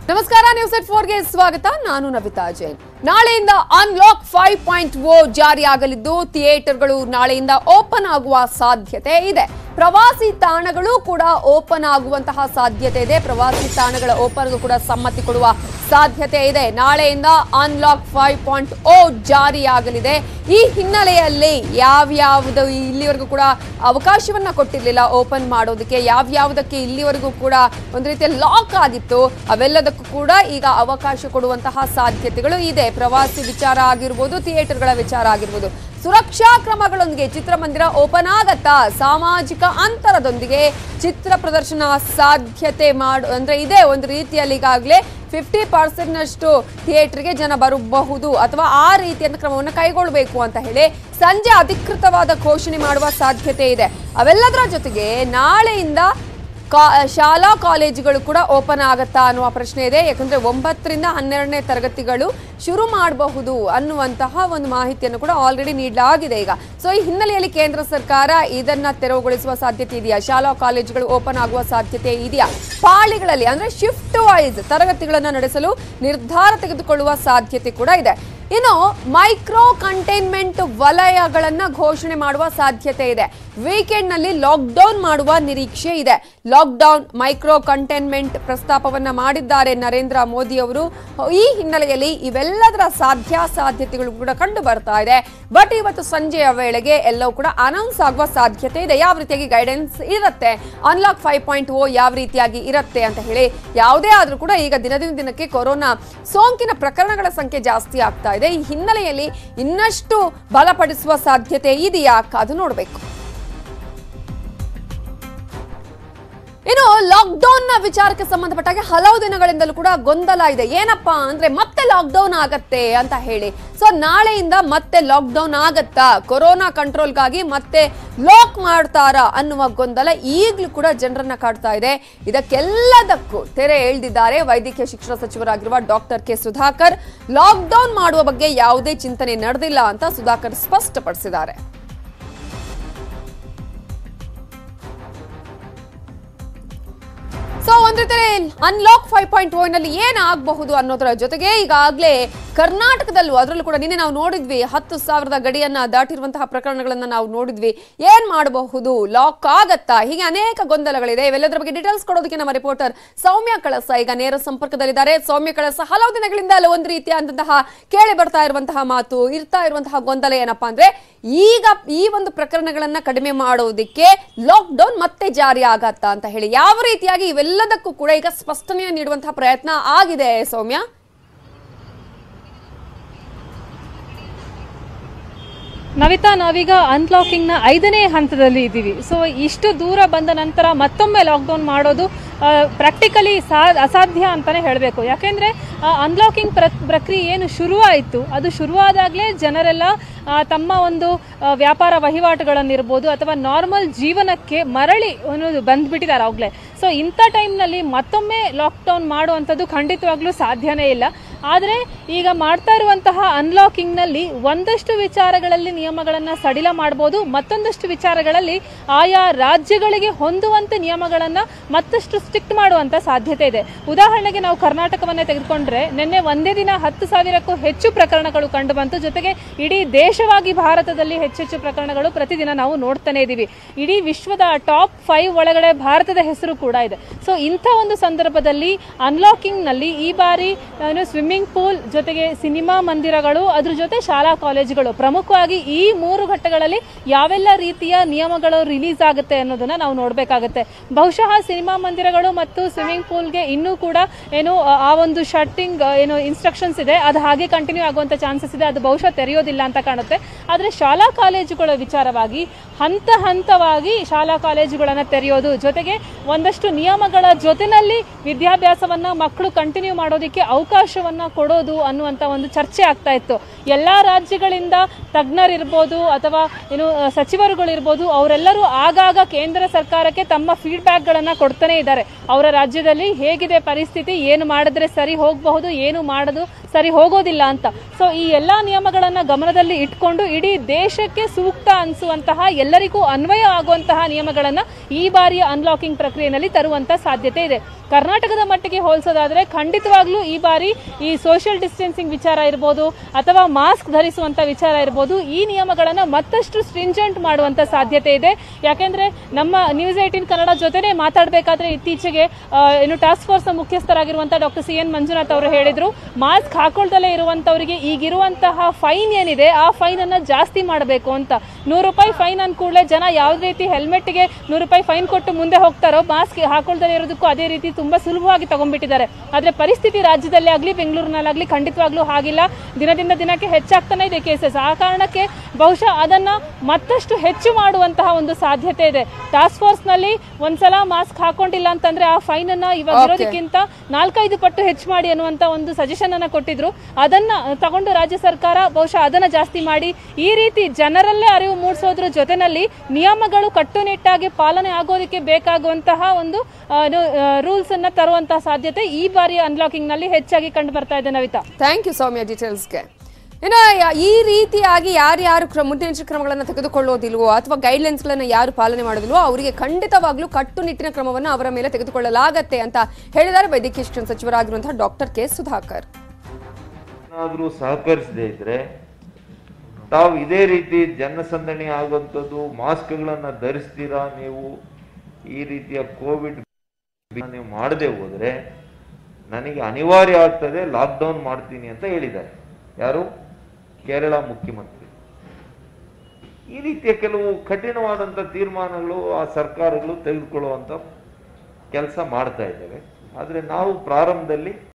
ನಮಸ್ಕಾರ ನ್ಯೂಸ್ ಎಟ್ ಫೋರ್ಗೆ ಸ್ವಾಗತ ನಾನು ನವಿತಾ ಜೈನ್ ನಾಳೆಯಿಂದ ಅನ್ಲಾಕ್ ಫೈವ್ ಪಾಯಿಂಟ್ ಓ ಜಾರಿಯಾಗಲಿದ್ದು ಥಿಯೇಟರ್ಗಳು ನಾಳೆಯಿಂದ ಓಪನ್ ಆಗುವ ಸಾಧ್ಯತೆ ಇದೆ ಪ್ರವಾಸಿ ತಾಣಗಳು ಕೂಡ ಓಪನ್ ಆಗುವಂತಹ ಸಾಧ್ಯತೆ ಇದೆ ಪ್ರವಾಸಿ ತಾಣಗಳ ಓಪನ್ಗೂ ಕೂಡ ಸಮ್ಮತಿ ಕೊಡುವ ಸಾಧ್ಯತೆ ಇದೆ ನಾಳೆಯಿಂದ ಅನ್ಲಾಕ್ ಫೈವ್ ಪಾಯಿಂಟ್ ಓ ಜಾರಿಯಾಗಲಿದೆ ಈ ಹಿನ್ನೆಲೆಯಲ್ಲಿ ಯಾವ್ಯಾವುದು ಇಲ್ಲಿವರೆಗೂ ಕೂಡ ಅವಕಾಶವನ್ನ ಕೊಟ್ಟಿರಲಿಲ್ಲ ಓಪನ್ ಮಾಡೋದಕ್ಕೆ ಯಾವ್ಯಾವುದಕ್ಕೆ ಇಲ್ಲಿವರೆಗೂ ಕೂಡ ಒಂದು ರೀತಿಯ ಲಾಕ್ ಆಗಿತ್ತು ಅವೆಲ್ಲದಕ್ಕೂ ಕೂಡ ಈಗ ಅವಕಾಶ ಕೊಡುವಂತಹ ಸಾಧ್ಯತೆಗಳು ಇದೆ ಪ್ರವಾಸಿ ವಿಚಾರ ಆಗಿರ್ಬೋದು ಥಿಯೇಟರ್ಗಳ ವಿಚಾರ ಆಗಿರ್ಬೋದು ಸುರಕ್ಷಾ ಕ್ರಮಗಳೊಂದಿಗೆ ಚಿತ್ರಮಂದಿರ ಓಪನ್ ಆಗತ್ತಾ ಸಾಮಾಜಿಕ ಅಂತರದೊಂದಿಗೆ ಚಿತ್ರ ಪ್ರದರ್ಶನ ಸಾಧ್ಯತೆ ಮಾಡು ಅಂದ್ರೆ ಇದೆ ಒಂದು ರೀತಿಯಲ್ಲಿ ಈಗಾಗಲೇ ಫಿಫ್ಟಿ ಪರ್ಸೆಂಟ್ನಷ್ಟು ಥಿಯೇಟರ್ಗೆ ಜನ ಬರಬಹುದು ಅಥವಾ ಆ ರೀತಿಯ ಕ್ರಮವನ್ನು ಕೈಗೊಳ್ಳಬೇಕು ಅಂತ ಹೇಳಿ ಸಂಜೆ ಅಧಿಕೃತವಾದ ಘೋಷಣೆ ಮಾಡುವ ಸಾಧ್ಯತೆ ಇದೆ ಅವೆಲ್ಲದರ ಜೊತೆಗೆ ನಾಳೆಯಿಂದ ಕಾ ಶಾಲಾ ಕಾಲೇಜುಗಳು ಕೂಡ ಓಪನ್ ಆಗತ್ತಾ ಅನ್ನುವ ಪ್ರಶ್ನೆ ಇದೆ ಯಾಕಂದ್ರೆ ಒಂಬತ್ತರಿಂದ ಹನ್ನೆರಡನೇ ತರಗತಿಗಳು ಶುರು ಮಾಡಬಹುದು ಅನ್ನುವಂತಹ ಒಂದು ಮಾಹಿತಿಯನ್ನು ಕೂಡ ಆಲ್ರೆಡಿ ನೀಡಲಾಗಿದೆ ಈಗ ಸೊ ಈ ಹಿನ್ನೆಲೆಯಲ್ಲಿ ಕೇಂದ್ರ ಸರ್ಕಾರ ಇದನ್ನ ತೆರವುಗೊಳಿಸುವ ಸಾಧ್ಯತೆ ಇದೆಯಾ ಶಾಲಾ ಕಾಲೇಜುಗಳು ಓಪನ್ ಆಗುವ ಸಾಧ್ಯತೆ ಇದೆಯಾ ಪಾಳಿಗಳಲ್ಲಿ ಅಂದ್ರೆ ಶಿಫ್ಟ್ ವೈಸ್ ತರಗತಿಗಳನ್ನು ನಡೆಸಲು ನಿರ್ಧಾರ ತೆಗೆದುಕೊಳ್ಳುವ ಸಾಧ್ಯತೆ ಕೂಡ ಇದೆ ಇನ್ನು ಮೈಕ್ರೋ ಕಂಟೈನ್ಮೆಂಟ್ ವಲಯಗಳನ್ನ ಘೋಷಣೆ ಮಾಡುವ ಸಾಧ್ಯತೆ ಇದೆ ವೀಕೆಂಡ್ ನಲ್ಲಿ ಲಾಕ್ಡೌನ್ ಮಾಡುವ ನಿರೀಕ್ಷೆ ಇದೆ ಲಾಕ್ಡೌನ್ ಮೈಕ್ರೋ ಕಂಟೈನ್ಮೆಂಟ್ ಪ್ರಸ್ತಾಪವನ್ನ ಮಾಡಿದ್ದಾರೆ ನರೇಂದ್ರ ಮೋದಿ ಅವರು ಈ ಹಿನ್ನೆಲೆಯಲ್ಲಿ ಇವೆಲ್ಲದರ ಸಾಧ್ಯಾಸಾಧ್ಯತೆಗಳು ಕೂಡ ಕಂಡು ಬರ್ತಾ ಇದೆ ಬಟ್ ಇವತ್ತು ಸಂಜೆಯ ವೇಳೆಗೆ ಎಲ್ಲವೂ ಕೂಡ ಅನೌನ್ಸ್ ಆಗುವ ಸಾಧ್ಯತೆ ಇದೆ ಯಾವ ರೀತಿಯಾಗಿ ಗೈಡೆನ್ಸ್ ಇರುತ್ತೆ ಅನ್ಲಾಕ್ ಫೈವ್ ಪಾಯಿಂಟ್ ಓ ಯಾವ ರೀತಿಯಾಗಿ ಇರುತ್ತೆ ಅಂತ ಹೇಳಿ ಯಾವುದೇ ಆದ್ರೂ ಕೂಡ ಈಗ ದಿನದಿಂದ ದಿನಕ್ಕೆ ಕೊರೋನಾ ಸೋಂಕಿನ ಪ್ರಕರಣಗಳ ಸಂಖ್ಯೆ ಜಾಸ್ತಿ ಆಗ್ತಾ ಇದೆ ಈ ಹಿನ್ನೆಲೆಯಲ್ಲಿ ಇನ್ನಷ್ಟು ಬಲಪಡಿಸುವ ಸಾಧ್ಯತೆ ಇದೆಯಾ ಅದು ನೋಡಬೇಕು ಇನ್ನು ಲಾಕ್ಡೌನ್ ನ ವಿಚಾರಕ್ಕೆ ಸಂಬಂಧಪಟ್ಟಾಗ ಹಲವು ದಿನಗಳಿಂದಲೂ ಕೂಡ ಗೊಂದಲ ಇದೆ ಏನಪ್ಪಾ ಅಂದ್ರೆ ಮತ್ತೆ ಲಾಕ್ಡೌನ್ ಆಗತ್ತೆ ಅಂತ ಹೇಳಿ ಸೊ ನಾಳೆಯಿಂದ ಮತ್ತೆ ಲಾಕ್ಡೌನ್ ಆಗತ್ತಾ ಕೊರೋನಾ ಕಂಟ್ರೋಲ್ಗಾಗಿ ಮತ್ತೆ ಲಾಕ್ ಮಾಡ್ತಾರಾ ಅನ್ನುವ ಗೊಂದಲ ಈಗಲೂ ಕೂಡ ಜನರನ್ನ ಕಾಡ್ತಾ ಇದೆ ಇದಕ್ಕೆಲ್ಲದಕ್ಕೂ ತೆರೆ ಎಳೆದಿದ್ದಾರೆ ವೈದ್ಯಕೀಯ ಶಿಕ್ಷಣ ಸಚಿವರಾಗಿರುವ ಡಾಕ್ಟರ್ ಕೆ ಸುಧಾಕರ್ ಲಾಕ್ಡೌನ್ ಮಾಡುವ ಬಗ್ಗೆ ಯಾವುದೇ ಚಿಂತನೆ ನಡೆದಿಲ್ಲ ಅಂತ ಸುಧಾಕರ್ ಸ್ಪಷ್ಟಪಡಿಸಿದ್ದಾರೆ ಸೊ ಒಂದ್ ರೀತಿಯಲ್ಲಿ ಅನ್ಲಾಕ್ ಫೈವ್ ಪಾಯಿಂಟ್ ನಲ್ಲಿ ಏನಾಗಬಹುದು ಅನ್ನೋದರ ಜೊತೆಗೆ ಈಗಾಗಲೇ ಕರ್ನಾಟಕದಲ್ಲೂ ಅದರಲ್ಲೂ ಕೂಡ ನಿನ್ನೆ ನಾವು ನೋಡಿದ್ವಿ ಹತ್ತು ಸಾವಿರದ ಗಡಿಯನ್ನ ದಾಟಿರುವಂತಹ ಪ್ರಕರಣಗಳನ್ನ ನಾವು ನೋಡಿದ್ವಿ ಏನ್ ಮಾಡಬಹುದು ಲಾಕ್ ಆಗತ್ತಾ ಹೀಗೆ ಅನೇಕ ಗೊಂದಲಗಳಿದೆ ಇವೆಲ್ಲದರ ಬಗ್ಗೆ ಡೀಟೇಲ್ಸ್ ಕೊಡೋದಕ್ಕೆ ನಮ್ಮ ರಿಪೋರ್ಟರ್ ಸೌಮ್ಯ ಕಳಸ ಈಗ ನೇರ ಸಂಪರ್ಕದಲ್ಲಿದ್ದಾರೆ ಸೌಮ್ಯ ಕಳಸ ಹಲವು ದಿನಗಳಿಂದ ಅಲ್ಲ ಒಂದು ರೀತಿಯಾದಂತಹ ಕೇಳಿ ಬರ್ತಾ ಇರುವಂತಹ ಮಾತು ಇರ್ತಾ ಇರುವಂತಹ ಗೊಂದಲ ಏನಪ್ಪಾ ಅಂದ್ರೆ ಈಗ ಈ ಒಂದು ಪ್ರಕರಣಗಳನ್ನ ಕಡಿಮೆ ಮಾಡೋದಕ್ಕೆ ಲಾಕ್ ಡೌನ್ ಮತ್ತೆ ಜಾರಿ ಆಗತ್ತಾ ಅಂತ ಹೇಳಿ ಯಾವ ರೀತಿಯಾಗಿ ಇವೆಲ್ಲದಕ್ಕೂ ಕೂಡ ಈಗ ಸ್ಪಷ್ಟನೆಯ ನೀಡುವಂತಹ ಪ್ರಯತ್ನ ಆಗಿದೆ ಸೌಮ್ಯ ನವಿತಾ ನಾವೀಗ ಅನ್ಲಾಕಿಂಗ್ ನ ಐದನೇ ಹಂತದಲ್ಲಿ ಇದ್ದೀವಿ ಸೊ ಇಷ್ಟು ದೂರ ಬಂದ ನಂತರ ಮತ್ತೊಮ್ಮೆ ಲಾಕ್ಡೌನ್ ಮಾಡೋದು ಪ್ರಾಕ್ಟಿಕಲಿ ಸಾ ಅಸಾಧ್ಯ ಅಂತಾನೆ ಹೇಳಬೇಕು ಯಾಕೆಂದ್ರೆ ಅನ್ಲಾಕಿಂಗ್ ಪ್ರ ಪ್ರಕ್ರಿಯೆ ಏನು ಶುರುವಾಯಿತು ಅದು ಶುರುವಾದಾಗಲೇ ಜನರೆಲ್ಲ ಆ, ತಮ್ಮ ಒಂದು ಆ, ವ್ಯಾಪಾರ ವಹಿವಾಟುಗಳನ್ನಿರ್ಬೋದು ಅಥವಾ ನಾರ್ಮಲ್ ಜೀವನಕ್ಕೆ ಮರಳಿ ಅನ್ನೋದು ಬಂದ್ಬಿಟ್ಟಿದ್ದಾರೆ ಆಗಲೇ ಸೊ ಇಂಥ ಟೈಮ್ನಲ್ಲಿ ಮತ್ತೊಮ್ಮೆ ಲಾಕ್ಡೌನ್ ಮಾಡುವಂಥದ್ದು ಖಂಡಿತವಾಗ್ಲೂ ಸಾಧ್ಯನೇ ಇಲ್ಲ ಆದರೆ ಈಗ ಮಾಡ್ತಾ ಇರುವಂತಹ ಅನ್ಲಾಕಿಂಗ್ನಲ್ಲಿ ಒಂದಷ್ಟು ವಿಚಾರಗಳಲ್ಲಿ ನಿಯಮಗಳನ್ನು ಸಡಿಲ ಮಾಡ್ಬೋದು ಮತ್ತೊಂದಷ್ಟು ವಿಚಾರಗಳಲ್ಲಿ ಆಯಾ ರಾಜ್ಯಗಳಿಗೆ ಹೊಂದುವಂತೆ ನಿಯಮಗಳನ್ನು ಮತ್ತಷ್ಟು ಸ್ಟ್ರಿಕ್ಟ್ ಮಾಡುವಂಥ ಸಾಧ್ಯತೆ ಇದೆ ಉದಾಹರಣೆಗೆ ನಾವು ಕರ್ನಾಟಕವನ್ನೇ ತೆಗೆದುಕೊಂಡ್ರೆ ನಿನ್ನೆ ಒಂದೇ ದಿನ ಹತ್ತು ಸಾವಿರಕ್ಕೂ ಹೆಚ್ಚು ಪ್ರಕರಣಗಳು ಕಂಡು ಬಂತು ಜೊತೆಗೆ ಇಡೀ ದೇಶವಾಗಿ ಭಾರತದಲ್ಲಿ ಹೆಚ್ಚೆಚ್ಚು ಪ್ರಕರಣಗಳು ಪ್ರತಿದಿನ ನಾವು ನೋಡ್ತಾನೆ ಇದ್ದೀವಿ ಇಡೀ ವಿಶ್ವದ ಟಾಪ್ ಫೈವ್ ಒಳಗಡೆ ಭಾರತದ ಹೆಸರು ಕೂಡ ಇದೆ ಸೊ ಇಂಥ ಒಂದು ಸಂದರ್ಭದಲ್ಲಿ ಅನ್ಲಾಕಿಂಗ್ನಲ್ಲಿ ಈ ಬಾರಿ ಏನು ಸ್ವಿಮ್ಮಿಂಗ್ ಪೂಲ್ ಜೊತೆಗೆ ಸಿನಿಮಾ ಮಂದಿರಗಳು ಅದ್ರ ಜೊತೆ ಶಾಲಾ ಕಾಲೇಜುಗಳು ಪ್ರಮುಖವಾಗಿ ಈ ಮೂರು ಘಟ್ಟಗಳಲ್ಲಿ ಯಾವೆಲ್ಲ ರೀತಿಯ ನಿಯಮಗಳು ರಿಲೀಸ್ ಆಗುತ್ತೆ ಅನ್ನೋದನ್ನ ನಾವು ನೋಡಬೇಕಾಗುತ್ತೆ ಬಹುಶಃ ಸಿನಿಮಾ ಮಂದಿರಗಳು ಮತ್ತು ಸ್ವಿಮ್ಮಿಂಗ್ ಪೂಲ್ಗೆ ಇನ್ನೂ ಕೂಡ ಏನು ಆ, ಆ ಒಂದು ಶಟ್ಟಿಂಗ್ ಏನು ಇನ್ಸ್ಟ್ರಕ್ಷನ್ಸ್ ಇದೆ ಅದು ಹಾಗೆ ಕಂಟಿನ್ಯೂ ಆಗುವಂಥ ಚಾನ್ಸಸ್ ಇದೆ ಅದು ಬಹುಶಃ ತೆರೆಯೋದಿಲ್ಲ ಅಂತ ಕಾಣುತ್ತೆ ಆದರೆ ಶಾಲಾ ಕಾಲೇಜುಗಳ ವಿಚಾರವಾಗಿ ಹಂತ ಹಂತವಾಗಿ ಶಾಲಾ ಕಾಲೇಜುಗಳನ್ನು ತೆರೆಯೋದು ಜೊತೆಗೆ ಒಂದಷ್ಟು ನಿಯಮಗಳ ಜೊತೆನಲ್ಲಿ ವಿದ್ಯಾಭ್ಯಾಸವನ್ನ ಮಕ್ಕಳು ಕಂಟಿನ್ಯೂ ಮಾಡೋದಕ್ಕೆ ಅವಕಾಶವನ್ನ ಅನ್ನ ಕೊಡೋದು ಅನ್ನುವಂಥ ಒಂದು ಚರ್ಚೆ ಆಗ್ತಾ ಇತ್ತು ಎಲ್ಲ ರಾಜ್ಯಗಳಿಂದ ತಜ್ಞರಿರ್ಬೋದು ಅಥವಾ ಏನು ಆ, ಸಚಿವರುಗಳಿರ್ಬೋದು ಅವರೆಲ್ಲರೂ ಆಗಾಗ ಕೇಂದ್ರ ಸರ್ಕಾರಕ್ಕೆ ತಮ್ಮ ಫೀಡ್ಬ್ಯಾಕ್ಗಳನ್ನು ಕೊಡ್ತಾನೆ ಇದ್ದಾರೆ ಅವರ ರಾಜ್ಯದಲ್ಲಿ ಹೇಗಿದೆ ಪರಿಸ್ಥಿತಿ ಏನು ಮಾಡಿದ್ರೆ ಸರಿ ಹೋಗಬಹುದು ಏನು ಮಾಡೋದು ಸರಿ ಹೋಗೋದಿಲ್ಲ ಅಂತ ಸೊ ಈ ಎಲ್ಲ ನಿಯಮಗಳನ್ನು ಗಮನದಲ್ಲಿ ಇಟ್ಕೊಂಡು ಇಡೀ ದೇಶಕ್ಕೆ ಸೂಕ್ತ ಅನಿಸುವಂತಹ ಎಲ್ಲರಿಗೂ ಅನ್ವಯ ಆಗುವಂತಹ ನಿಯಮಗಳನ್ನು ಈ ಬಾರಿಯ ಅನ್ಲಾಕಿಂಗ್ ಪ್ರಕ್ರಿಯೆಯಲ್ಲಿ ತರುವಂಥ ಸಾಧ್ಯತೆ ಇದೆ ಕರ್ನಾಟಕದ ಮಟ್ಟಿಗೆ ಹೋಲಿಸೋದಾದ್ರೆ ಖಂಡಿತವಾಗ್ಲೂ ಈ ಬಾರಿ ಈ ಸೋಷಿಯಲ್ ಡಿಸ್ಟೆನ್ಸಿಂಗ್ ವಿಚಾರ ಇರ್ಬೋದು ಅಥವಾ ಮಾಸ್ಕ್ ಧರಿಸುವಂತ ವಿಚಾರ ಇರ್ಬೋದು ಈ ನಿಯಮಗಳನ್ನು ಮತ್ತಷ್ಟು ಸ್ಟ್ರಿಂಜೆಂಟ್ ಮಾಡುವಂತ ಸಾಧ್ಯತೆ ಇದೆ ಯಾಕೆಂದ್ರೆ ನಮ್ಮ ನ್ಯೂಸ್ ಏಟೀನ್ ಕನ್ನಡ ಜೊತೆನೆ ಮಾತಾಡಬೇಕಾದ್ರೆ ಇತ್ತೀಚೆಗೆ ಆ, ಏನು ಟಾಸ್ಕ್ ಫೋರ್ಸ್ ಮುಖ್ಯಸ್ಥರಾಗಿರುವಂತಹ ಡಾಕ್ಟರ್ ಸಿ ಎನ್ ಮಂಜುನಾಥ್ ಅವರು ಹೇಳಿದ್ರು ಮಾಸ್ಕ್ ಹಾಕೊಳ್ದಲೇ ಇರುವಂತವರಿಗೆ ಈಗಿರುವಂತಹ ಫೈನ್ ಏನಿದೆ ಆ ಫೈನ್ ಅನ್ನ ಜಾಸ್ತಿ ಮಾಡಬೇಕು ಅಂತ ನೂರು ರೂಪಾಯಿ ಫೈನ್ ಅಂದ ಕೂಡಲೇ ಜನ ಯಾವುದೇ ರೀತಿ ಹೆಲ್ಮೆಟ್ಗೆ ನೂರು ರೂಪಾಯಿ ಫೈನ್ ಕೊಟ್ಟು ಮುಂದೆ ಹೋಗ್ತಾರೋ ಮಾಸ್ಕ್ ಹಾಕೊಳ್ದಲೇ ಇರೋದಕ್ಕೂ ಅದೇ ರೀತಿ ತುಂಬಾ ಸುಲಭವಾಗಿ ತಗೊಂಡ್ಬಿಟ್ಟಿದ್ದಾರೆ ಆದ್ರೆ ಪರಿಸ್ಥಿತಿ ರಾಜ್ಯದಲ್ಲಿ ಆಗಲಿ ಬೆಂಗಳೂರಿನಲ್ಲಾಗಲಿ ಖಂಡಿತವಾಗ್ಲೂ ಹಾಗಿಲ್ಲ ದಿನದಿಂದ ದಿನಕ್ಕೆ ಹೆಚ್ಚಾಗ್ತಾನೆ ಇದೆ ಕೇಸಸ್ ಆ ಕಾರಣಕ್ಕೆ ಬಹುಶಃ ಅದನ್ನ ಮತ್ತಷ್ಟು ಹೆಚ್ಚು ಮಾಡುವಂತಹ ಒಂದು ಸಾಧ್ಯತೆ ಇದೆ ಟಾಸ್ಕ್ ಫೋರ್ಸ್ ನಲ್ಲಿ ಒಂದ್ಸಲ ಮಾಸ್ಕ್ ಹಾಕೊಂಡಿಲ್ಲ ಅಂತಂದ್ರೆ ಆ ಫೈನ್ ಅನ್ನ ಇವಾಗ Okay. ಇರೋದಕ್ಕಿಂತ ನಾಲ್ಕೈದು ಪಟ್ಟು ಹೆಚ್ಚು ಮಾಡಿ ಅನ್ನುವಂತ ಒಂದು ಸಜೆಷನ್ ಅನ್ನ ಕೊಟ್ಟಿದ್ರು ಅದನ್ನ ತಗೊಂಡು ರಾಜ್ಯ ಸರ್ಕಾರ ಬಹುಶಃ ಅದನ್ನ ಜಾಸ್ತಿ ಮಾಡಿ ಈ ರೀತಿ ಜನರಲ್ಲೇ ಅರಿವು ಮೂಡಿಸೋದ್ರ ಜೊತೆನಲ್ಲಿ ನಿಯಮಗಳು ಕಟ್ಟುನಿಟ್ಟಾಗಿ ಪಾಲನೆ ಆಗೋದಕ್ಕೆ ಬೇಕಾಗುವಂತಹ ಒಂದು ರೂಲ್ಸ್ ಅನ್ನ ತರುವಂತಹ ಸಾಧ್ಯತೆ ಈ ಬಾರಿಯ ಅನ್ಲಾಕಿಂಗ್ ನಲ್ಲಿ ಹೆಚ್ಚಾಗಿ ಕಂಡು ಬರ್ತಾ ಇದೆ ನವಿತಾ ಥ್ಯಾಂಕ್ ಯು ಸೌಮ್ಯ ಡೀಟೇಲ್ಸ್ಗೆ ಇನ್ನು ಯ- ಈ ರೀತಿಯಾಗಿ ಯಾರ್ಯಾರು ಕ್ರಮ ಮುನ್ನೆಚ್ಚರಿಕೆ ಕ್ರಮಗಳನ್ನು ತೆಗೆದುಕೊಳ್ಳೋದಿಲ್ವೋ ಅಥವಾ ಗೈಡ್ಲೈನ್ಸ್ಗಳನ್ನು ಯಾರು ಪಾಲನೆ ಮಾಡೋದಿಲ್ವೋ ಅವರಿಗೆ ಖಂಡಿತವಾಗ್ಲೂ ಕಟ್ಟುನಿಟ್ಟಿನ ಕ್ರಮವನ್ನು ಅವರ ಮೇಲೆ ತೆಗೆದುಕೊಳ್ಳಲಾಗತ್ತೆ ಅಂತ ಹೇಳಿದ್ದಾರೆ ವೈದ್ಯಕೀಯ ಶಿಕ್ಷಣ ಸಚಿವರಾಗಿರುವಂತಹ ಡಾಕ್ಟರ್ ಕೆ ಸುಧಾಕರ್ ಏನಾದರೂ ಸಹಕರಿಸದೇ ಇದ್ರೆ ತಾವು ಇದೇ ರೀತಿ ಜನಸಂದಣಿ ಆಗುವಂಥದ್ದು ಮಾಸ್ಕ್ಗಳನ್ನು ಧರಿಸ್ತೀರಾ ನೀವು ಈ ರೀತಿಯ ಕೋವಿಡ್ ನೀವು ಮಾಡದೆ ಹೋದ್ರೆ ನನಗೆ ಅನಿವಾರ್ಯ ಆಗ್ತದೆ ಲಾಕ್ಡೌನ್ ಮಾಡ್ತೀನಿ ಅಂತ ಹೇಳಿದ್ದಾರೆ ಯಾರು ಕೇರಳ ಮುಖ್ಯಮಂತ್ರಿ ಈ ರೀತಿಯ ಕೆಲವು ಕಠಿಣವಾದಂಥ ತೀರ್ಮಾನಗಳು ಆ ಸರ್ಕಾರಗಳು ತೆಗೆದುಕೊಳ್ಳುವಂಥ ಕೆಲಸ ಮಾಡ್ತಾ ಇದ್ದೇವೆ ಆದರೆ ನಾವು ಪ್ರಾರಂಭದಲ್ಲಿ